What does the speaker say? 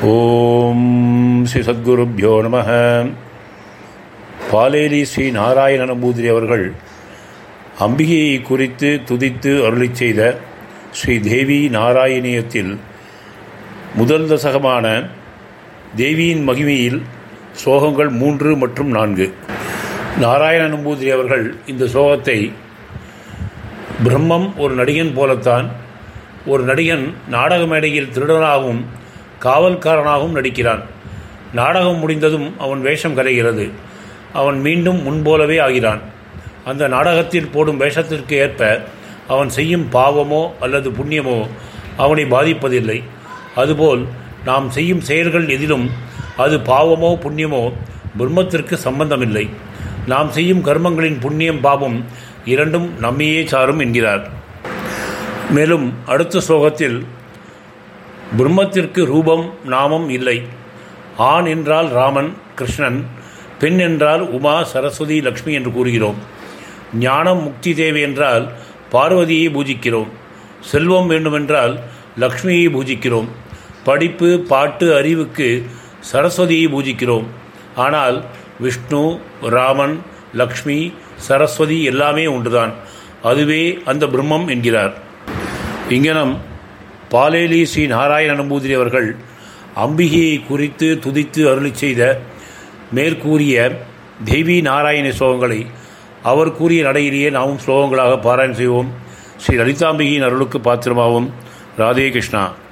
ஓம் ஸ்ரீ சத்குருப்யோ நம பாலேலி ஸ்ரீ நாராயண நம்பூதிரி அவர்கள் அம்பிகையை குறித்து துதித்து அருளிச் செய்த ஸ்ரீ தேவி நாராயணியத்தில் முதல் தசகமான தேவியின் மகிமையில் சோகங்கள் மூன்று மற்றும் நான்கு நாராயண நம்பூதிரி அவர்கள் இந்த சோகத்தை பிரம்மம் ஒரு நடிகன் போலத்தான் ஒரு நடிகன் நாடக மேடையில் திருடனாகவும் காவல்காரனாகவும் நடிக்கிறான் நாடகம் முடிந்ததும் அவன் வேஷம் கரைகிறது அவன் மீண்டும் முன்போலவே ஆகிறான் அந்த நாடகத்தில் போடும் வேஷத்திற்கு ஏற்ப அவன் செய்யும் பாவமோ அல்லது புண்ணியமோ அவனை பாதிப்பதில்லை அதுபோல் நாம் செய்யும் செயல்கள் எதிலும் அது பாவமோ புண்ணியமோ பிரம்மத்திற்கு சம்பந்தமில்லை நாம் செய்யும் கர்மங்களின் புண்ணியம் பாவம் இரண்டும் நம்மையே சாரும் என்கிறார் மேலும் அடுத்த ஸ்லோகத்தில் பிரம்மத்திற்கு ரூபம் நாமம் இல்லை ஆண் என்றால் ராமன் கிருஷ்ணன் பெண் என்றால் உமா சரஸ்வதி லக்ஷ்மி என்று கூறுகிறோம் ஞானம் முக்தி தேவை என்றால் பார்வதியை பூஜிக்கிறோம் செல்வம் வேண்டுமென்றால் லக்ஷ்மியை பூஜிக்கிறோம் படிப்பு பாட்டு அறிவுக்கு சரஸ்வதியை பூஜிக்கிறோம் ஆனால் விஷ்ணு ராமன் லக்ஷ்மி சரஸ்வதி எல்லாமே ஒன்றுதான் அதுவே அந்த பிரம்மம் என்கிறார் இங்கனம் பாலேலி ஸ்ரீ நாராயண நம்பூதிரி அவர்கள் அம்பிகையை குறித்து துதித்து அருளி செய்த மேற்கூறிய தெய்வீ நாராயண ஸ்லோகங்களை அவர் கூறிய நடையிலேயே நாமும் ஸ்லோகங்களாக பாராயணம் செய்வோம் ஸ்ரீ லலிதாம்பிகையின் அருளுக்கு பாத்திரமாவும் ராதே கிருஷ்ணா